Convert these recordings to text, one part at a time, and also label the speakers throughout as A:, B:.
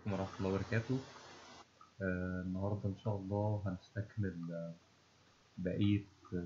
A: عليكم ورحمة الله وبركاته آه، النهاردة إن شاء الله هنستكمل آه، بقية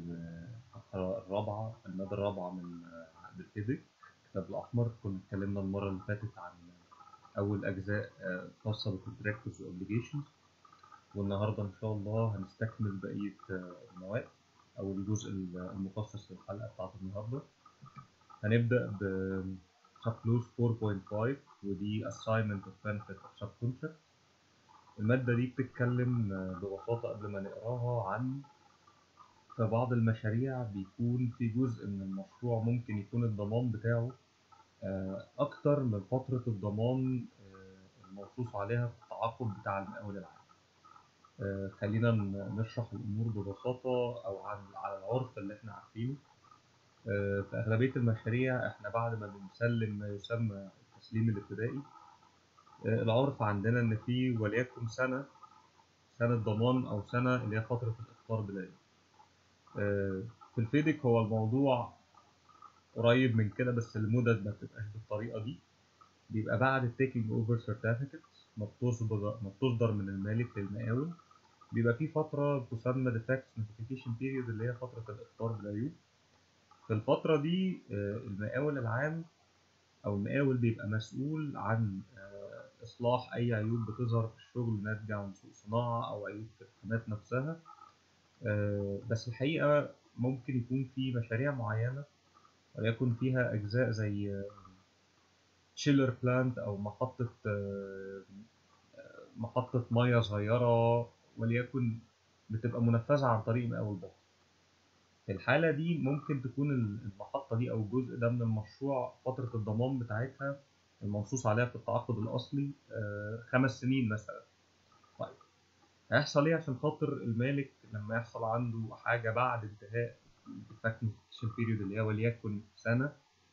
A: آه، الرابعة المادة الرابعة من آه، عقد الفيزيك الكتاب الأحمر كنا اتكلمنا المرة اللي فاتت عن أول أجزاء آه، خاصة بالكونتراكتورز وأوبليجيشنز والنهاردة إن شاء الله هنستكمل بقية آه، المواد أو الجزء المخصص للحلقة بتاعت النهاردة هنبدأ ب Subclause 4.5 ودي Assignment of Benefit of Subcontract المادة دي بتتكلم آه، ببساطة قبل ما نقراها عن في بعض المشاريع بيكون في جزء من المشروع ممكن يكون الضمان بتاعه آه، أكتر من فترة الضمان آه، المنصوص عليها في التعاقد بتاع المقاول العام. آه، خلينا ن- نشرح الأمور ببساطة أو عن على العرف اللي إحنا عارفينه. آه، في أغلبية المشاريع إحنا بعد ما بنسلم ما يسمى التسليم الابتدائي آه، العرف عندنا إن في وليكن سنة سنة ضمان أو سنة اللي هي فترة الإخطار بلاي. آه، في الفيديك هو الموضوع قريب من كده بس المدد ما بتبقاش بالطريقة دي بيبقى بعد التيكينج اوفر سيرتيفيكت ما بتصدر ما بتصدر من المالك للمقاول بيبقى في فترة تسمى defects notification period اللي هي فترة الإخطار بالعيوب في الفترة دي آه، المقاول العام أو المقاول بيبقى مسؤول عن آه، إصلاح أي عيوب بتظهر في الشغل ناتجة عن سوء صناعة أو عيوب في الخامات نفسها آه، بس الحقيقة ممكن يكون في مشاريع معينة وليكن فيها أجزاء زي تشيلر بلانت أو محطة آه، محطة مياه صغيرة وليكن بتبقى منفذة عن طريق مقاول بحر. في الحالة دي ممكن تكون المحطة دي أو الجزء ده من المشروع فترة الضمان بتاعتها المنصوص عليها في التعاقد الأصلي آه، خمس سنين مثلا. طيب هيحصل إيه عشان خاطر المالك لما يحصل عنده حاجة بعد انتهاء الديفاكتيشن بيريود اللي هي وليكن سنة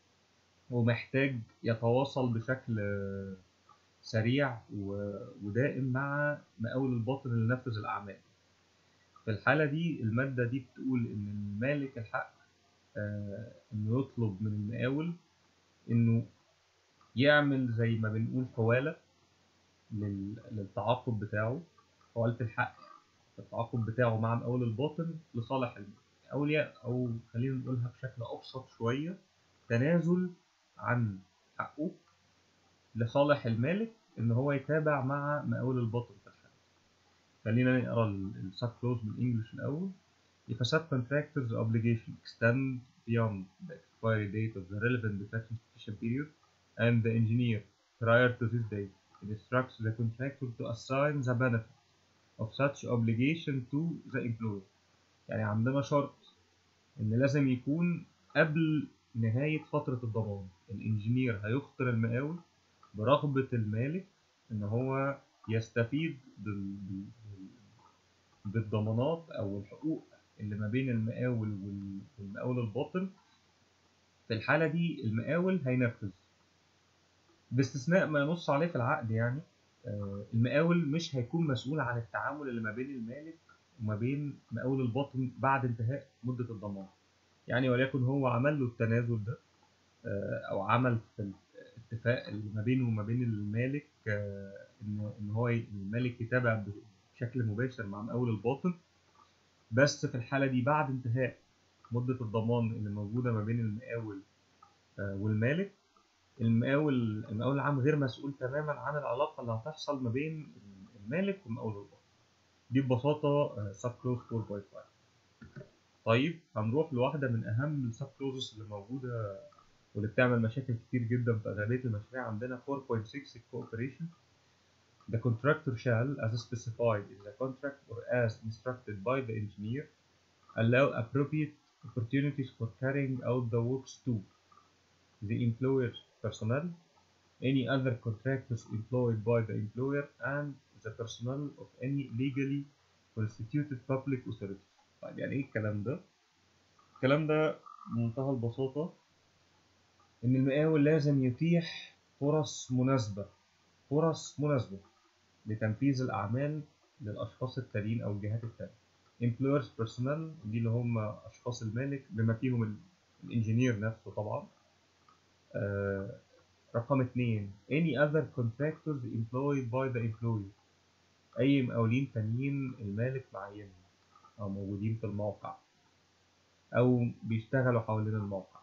A: ومحتاج يتواصل بشكل آه، سريع و- ودائم مع مقاول الباطن اللي نفذ الأعمال. في الحالة دي المادة دي بتقول إن المالك الحق آه، إنه يطلب من المقاول إنه يعمل زي ما بنقول حوالة لل- للتعاقد بتاعه حوالة الحق في التعاقد بتاعه مع مقاول الباطن لصالح المقاول أو خلينا نقولها بشكل أبسط شوية تنازل عن حقه لصالح المالك إن هو يتابع مع مقاول الباطن في الحالة. خلينا نقرا السب كلوز بالانجلش الاول If a subcontractor's obligation extend beyond the expiry date of the relevant defection period and the engineer prior to this date instructs the contractor to assign the benefit of such obligation to the employer يعني عندنا شرط ان لازم يكون قبل نهاية فترة الضمان الانجينير هيخطر المقاول برغبة المالك ان هو يستفيد بال... بال... بالضمانات او الحقوق اللي ما بين المقاول وال- والمقاول الباطن في الحالة دي المقاول هينفذ باستثناء ما ينص عليه في العقد يعني آه، المقاول مش هيكون مسؤول عن التعامل اللي ما بين المالك وما بين مقاول الباطن بعد انتهاء مدة الضمان يعني وليكن هو عمل له التنازل ده آه، او عمل في الاتفاق اللي ما بينه وما بين المالك آه، ان ان هو ي- المالك يتابع بشكل مباشر مع مقاول الباطن بس في الحالة دي بعد انتهاء مدة الضمان اللي موجودة ما بين المقاول آه، والمالك المقاول المقاول العام غير مسؤول تماما عن العلاقة اللي هتحصل ما بين المالك ومقاول الباطن دي ببساطة سب كلوز 4.5 طيب هنروح لواحدة من أهم السب كلوزز اللي موجودة واللي بتعمل مشاكل كتير جدا في أغلبية المشاريع عندنا 4.6 cooperation The contractor shall, as specified in the contract or as instructed by the engineer, allow appropriate opportunities for carrying out the works to the employer's personnel, any other contractors employed by the employer, and the personnel of any legally constituted public authority. طيب يعني ايه الكلام ده؟ الكلام ده بمنتهى البساطة إن المقاول لازم يتيح فرص مناسبة فرص مناسبة لتنفيذ الأعمال للأشخاص التانيين أو الجهات التانية. employers personnel دي اللي هم أشخاص المالك بما فيهم ال- الإنجينير نفسه طبعا. آه، رقم اتنين any other contractors employed by the employer أي مقاولين تانيين المالك معينهم أو موجودين في الموقع أو بيشتغلوا حوالين الموقع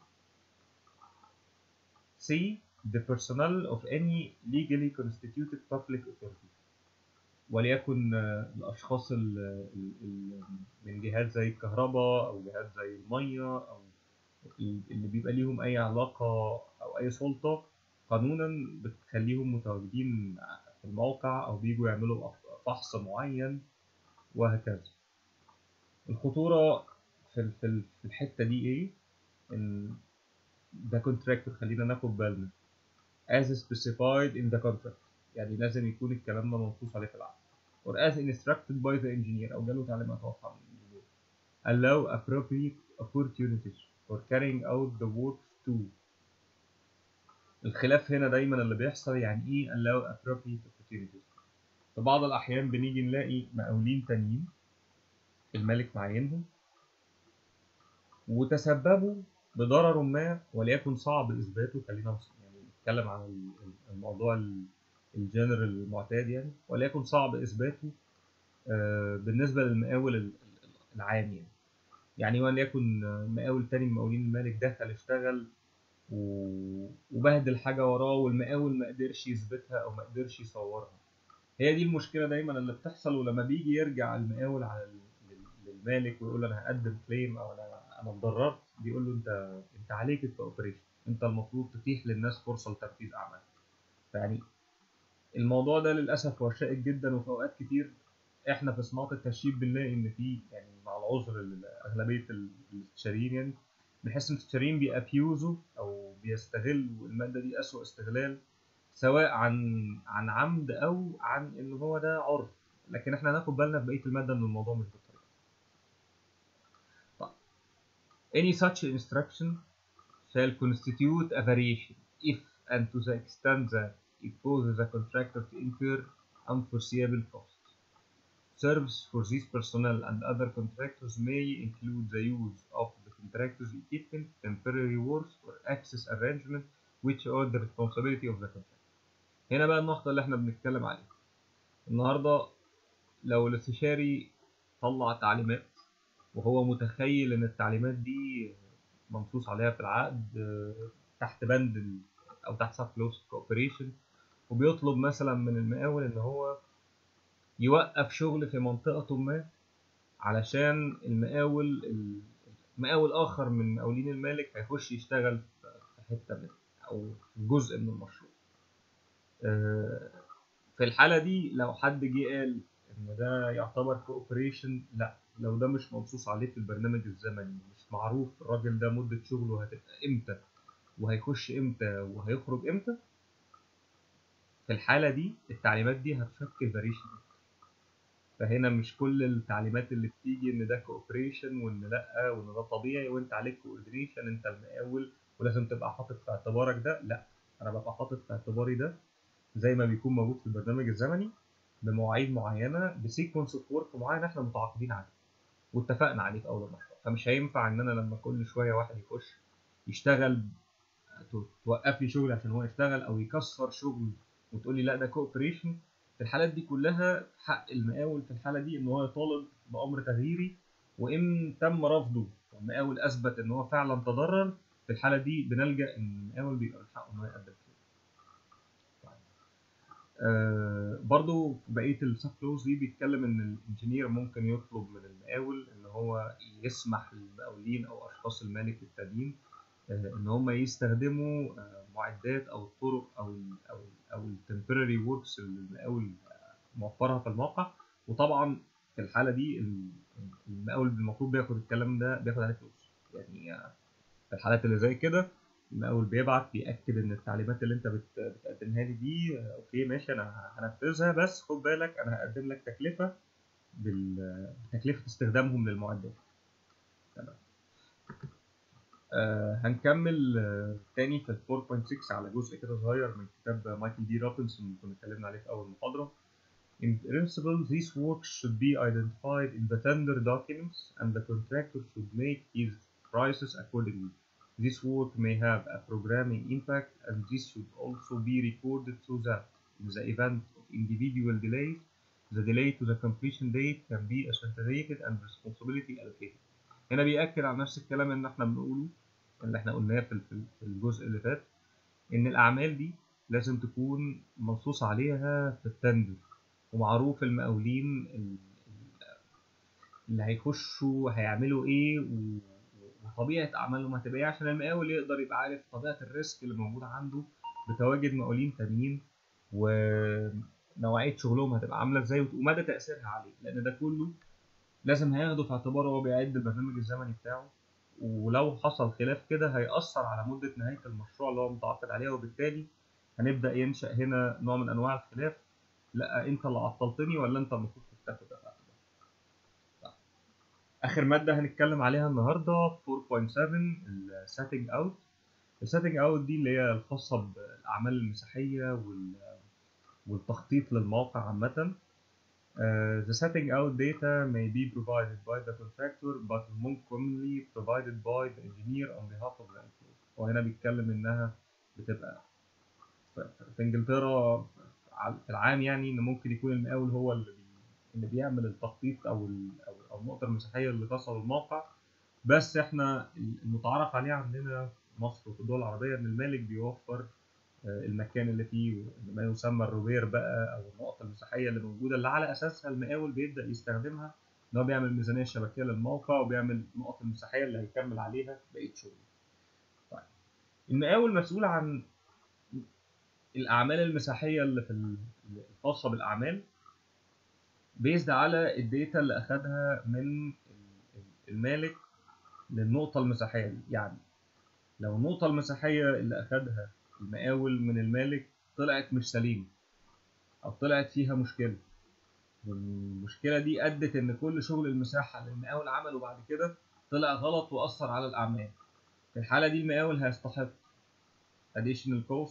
A: C the personnel of any legally constituted public authority وليكن آه، الأشخاص ال ال ال من جهات زي الكهرباء أو جهات زي المية أو ال- اللي بيبقى ليهم أي علاقة أو أي سلطة قانونا بتخليهم متواجدين في الموقع أو بيجوا يعملوا فحص معين وهكذا الخطورة في ال- في ال- في الحتة دي إيه؟ إن ده كونتراكتور خلينا ناخد بالنا as specified in the contract يعني لازم يكون الكلام ده منصوص عليه في العقد or as instructed by the engineer أو جاله تعليمات واضحة من الانجينير allow appropriate opportunities for carrying out the work to الخلاف هنا دايما اللي بيحصل يعني ايه allow appropriate opportunities في بعض الأحيان بنيجي نلاقي مقاولين تانيين المالك معينهم وتسببوا بضرر ما وليكن صعب إثباته خلينا نص- يعني نتكلم عن ال- ال- الموضوع ال- الجنرال المعتاد يعني وليكن صعب إثباته آه، بالنسبة للمقاول ال- ال- العام يعني يعني وليكن آه، مقاول تاني من مقاولين المالك دخل اشتغل و- وبهدل حاجة وراه والمقاول ما قدرش يثبتها أو ما قدرش يصورها هي دي المشكلة دايما اللي بتحصل ولما بيجي يرجع المقاول على ال- لل- للمالك ويقول له أنا هقدم كليم أو أنا أنا اتضررت بيقول له أنت أنت عليك الكوبريشن أنت المفروض تتيح للناس فرصة لتنفيذ أعمال فيعني الموضوع ده للأسف هو شائك جدا وفي أوقات كتير إحنا في صناعة التشييد بنلاقي إن في يعني مع العذر لأغلبية ال- الاستشاريين يعني بنحس إن الاستشاريين بيأبيوزوا أو بيستغلوا المادة دي أسوأ استغلال سواء عن عن عمد أو عن إن هو ده عرف لكن إحنا هناخد بالنا في بقية المادة إن الموضوع مش بالطريقة طيب any such instruction shall constitute a variation if and to the extent that it causes the contractor to incur unforeseeable costs. Service for these personnel and other contractors may include the use of the contractor's equipment, temporary works, or access arrangement which are the responsibility of the contractor. هنا بقى النقطة اللي احنا بنتكلم عليها. النهاردة لو الاستشاري طلع تعليمات وهو متخيل ان التعليمات دي منصوص عليها في العقد آه، تحت بند ال- او تحت سب كلوز كوبريشن وبيطلب مثلا من المقاول ان هو يوقف شغل في منطقة ما علشان المقاول المقاول اخر من مقاولين المالك هيخش يشتغل في حتة من او في جزء من المشروع آه، في الحالة دي لو حد جه قال إن ده يعتبر كوبريشن لا لو ده مش منصوص عليه في البرنامج الزمني مش معروف الراجل ده مدة شغله هتبقى إمتى وهيخش إمتى وهيخرج إمتى في الحالة دي التعليمات دي هتشكل فاريشن فهنا مش كل التعليمات اللي بتيجي إن ده كوبريشن وإن لأ وإن ده طبيعي وإنت عليك كوردينيشن أنت المقاول ولازم تبقى حاطط في اعتبارك ده لأ أنا ببقى حاطط في اعتباري ده زي ما بيكون موجود في البرنامج الزمني بمواعيد معينه بسيكونس اوف ورك معين احنا متعاقدين عليه واتفقنا عليه في اول المشروع فمش هينفع ان انا لما كل شويه واحد يخش يشتغل تو- توقف لي شغل عشان هو يشتغل او يكسر شغل وتقول لي لا ده كوبريشن في الحالات دي كلها حق المقاول في الحاله دي ان هو يطالب بامر تغييري وان تم رفضه والمقاول اثبت ان هو فعلا تضرر في الحاله دي بنلجا ان المقاول بيبقى من حقه ان هو يقدم كده آه، برضو في بقية السب كلوز دي بيتكلم إن الإنجينير ممكن يطلب من المقاول إن هو يسمح للمقاولين أو أشخاص المالك التانيين آه، إن هم يستخدموا آه، معدات أو الطرق أو ال أو ال أو التمبرري وركس اللي المقاول آه، موفرها في الموقع وطبعا في الحالة دي ال- المقاول المفروض بياخد الكلام ده بياخد عليه فلوس يعني آه، في الحالات اللي زي كده المقاول بيبعت بيأكد إن التعليمات اللي أنت بت- بتقدمها لي دي آه، أوكي ماشي أنا هنفذها بس خد بالك أنا هقدم لك تكلفة بال- بتكلفة استخدامهم للمعدات. تمام. آه هنكمل آه تاني في ال 4.6 على جزء كده صغير من كتاب مايكل دي روبنسون اللي كنا اتكلمنا عليه في أول محاضرة. In principle, these works should be identified in the tender documents and the contractor should make his prices accordingly. This work may have a programming impact and this should also be recorded so that in the event of individual delays, the delay to the completion date can be ascertained and responsibility allocated. هنا بيأكد على نفس الكلام اللي احنا بنقوله اللي احنا قلناه في في الجزء اللي فات ان الاعمال دي لازم تكون منصوص عليها في التندر ومعروف المقاولين اللي هيخشوا هيعملوا ايه و- وطبيعه اعمالهم هتبقى ايه عشان المقاول يقدر يبقى عارف طبيعه الريسك اللي موجود عنده بتواجد مقاولين تانيين ونوعيه شغلهم هتبقى عامله ازاي ومدى تاثيرها عليه لان ده كله لازم هياخده في اعتباره وهو بيعد البرنامج الزمني بتاعه ولو حصل خلاف كده هيأثر على مدة نهاية المشروع اللي هو متعاقد عليها وبالتالي هنبدأ ينشأ هنا نوع من أنواع الخلاف لا أنت اللي عطلتني ولا أنت المفروض تاخد ده في اعتبارك. طيب. آخر مادة هنتكلم عليها النهاردة 4.7 السيتنج أوت السيتنج أوت دي اللي هي الخاصة بالأعمال المساحية وال والتخطيط للموقع عامة Uh, the setting out data may be provided by the contractor but more commonly provided by the engineer on behalf of the employer. وهنا بيتكلم انها بتبقى في في انجلترا في العام يعني ان ممكن يكون المقاول هو اللي بي اللي بيعمل التخطيط او ال او أو النقطه المساحيه اللي تصل الموقع بس احنا المتعارف عليه عندنا في مصر وفي الدول العربيه ان المالك بيوفر المكان اللي فيه ما يسمى الروبير بقى او النقط المساحيه اللي موجوده اللي على اساسها المقاول بيبدا يستخدمها ان هو بيعمل ميزانيه شبكيه للموقع وبيعمل النقط المساحيه اللي هيكمل عليها بقيه شغله. طيب المقاول مسؤول عن الاعمال المساحيه اللي في الخاصه بالاعمال بيزد على الداتا اللي اخدها من المالك للنقطه المساحيه دي يعني لو النقطه المساحيه اللي اخدها المقاول من المالك طلعت مش سليمة أو طلعت فيها مشكلة والمشكلة دي أدت إن كل شغل المساحة اللي المقاول عمله بعد كده طلع غلط وأثر على الأعمال في الحالة دي المقاول هيستحق additional cost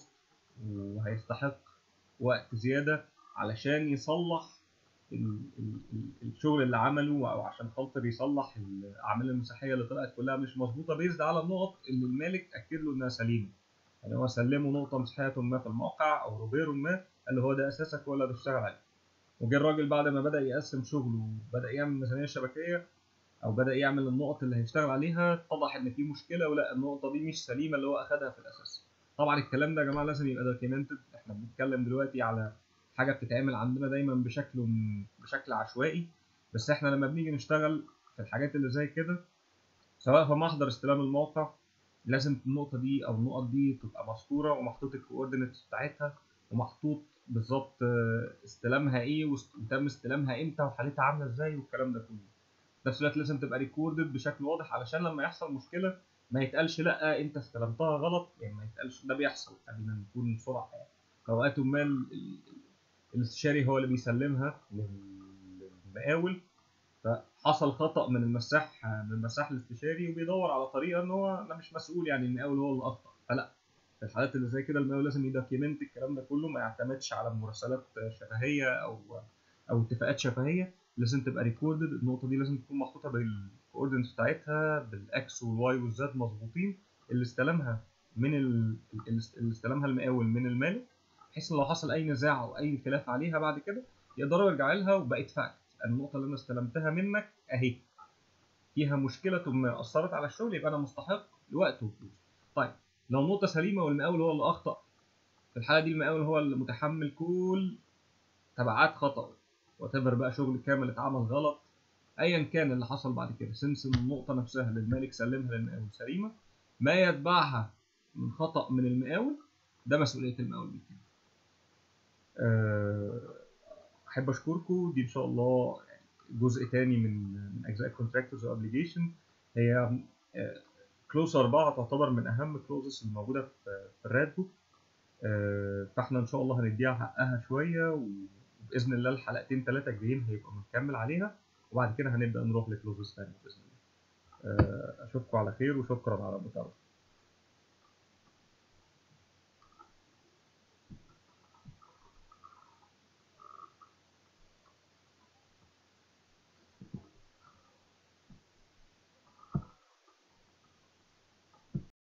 A: وهيستحق وقت زيادة علشان يصلح ال ال ال الشغل اللي عمله أو عشان خاطر يصلح الأعمال المساحية اللي طلعت كلها مش مظبوطة بيزد على النقط اللي المالك أكد له إنها سليمة يعني هو سلمه نقطة مساحية ما في الموقع أو روبير ما قال له هو ده أساسك هو اللي هتشتغل عليه وجه الراجل بعد ما بدأ يقسم شغله وبدأ يعمل ميزانية شبكية أو بدأ يعمل النقط اللي هيشتغل عليها اتضح إن في مشكلة ولا النقطة دي مش سليمة اللي هو أخدها في الأساس طبعا الكلام ده يا جماعة لازم يبقى دوكيومنتد إحنا بنتكلم دلوقتي على حاجة بتتعمل عندنا دايما بشكل بشكل عشوائي بس إحنا لما بنيجي نشتغل في الحاجات اللي زي كده سواء في محضر استلام الموقع لازم النقطة دي أو النقط دي تبقى مذكورة ومحطوط الكوردينتس بتاعتها ومحطوط بالظبط استلامها إيه وتم استلامها إمتى وحالتها عاملة إزاي والكلام ده كله. في نفس الوقت لازم تبقى ريكوردد بشكل واضح علشان لما يحصل مشكلة ما يتقالش لأ أنت استلمتها غلط يعني ما يتقالش ده بيحصل خلينا نكون صراحة يعني. أوقات ما الاستشاري هو اللي بيسلمها للمقاول فحصل خطا من المساح من المساح الاستشاري وبيدور على طريقه ان هو انا مش مسؤول يعني المقاول هو اللي اخطا فلا في الحالات اللي زي كده المقاول لازم يدوكيمنت الكلام ده كله ما يعتمدش على مراسلات شفهيه او او اتفاقات شفهيه لازم تبقى ريكوردد النقطه دي لازم تكون محطوطه بالكوردينتس بتاعتها بالاكس والواي والزد مظبوطين اللي استلمها من ال... اللي استلمها المقاول من المالك بحيث ان لو حصل اي نزاع او اي خلاف عليها بعد كده يقدروا يرجعوا لها وبقت فاكت النقطة اللي أنا استلمتها منك أهي فيها مشكلة ما أثرت على الشغل يبقى أنا مستحق لوقت وفلوس. طيب لو النقطة سليمة والمقاول هو اللي أخطأ في الحالة دي المقاول هو اللي متحمل كل تبعات خطأه وتبر بقى شغل كامل اتعمل غلط أيا كان اللي حصل بعد كده سنس إن النقطة نفسها اللي المالك سلمها للمقاول سليمة ما يتبعها من خطأ من المقاول ده مسؤولية المقاول بالكامل. أه احب اشكركم دي ان شاء الله جزء تاني من من اجزاء الكونتراكتورز اوبليجيشن هي كلوز أربعة تعتبر من أهم كلوزز الموجودة في الراد بوك فاحنا إن شاء الله هنديها حقها شوية وبإذن الله الحلقتين ثلاثة الجايين هيبقى بنكمل عليها وبعد كده هنبدأ نروح لكلوزز تانية بإذن الله أشوفكم على خير وشكرا على المتابعة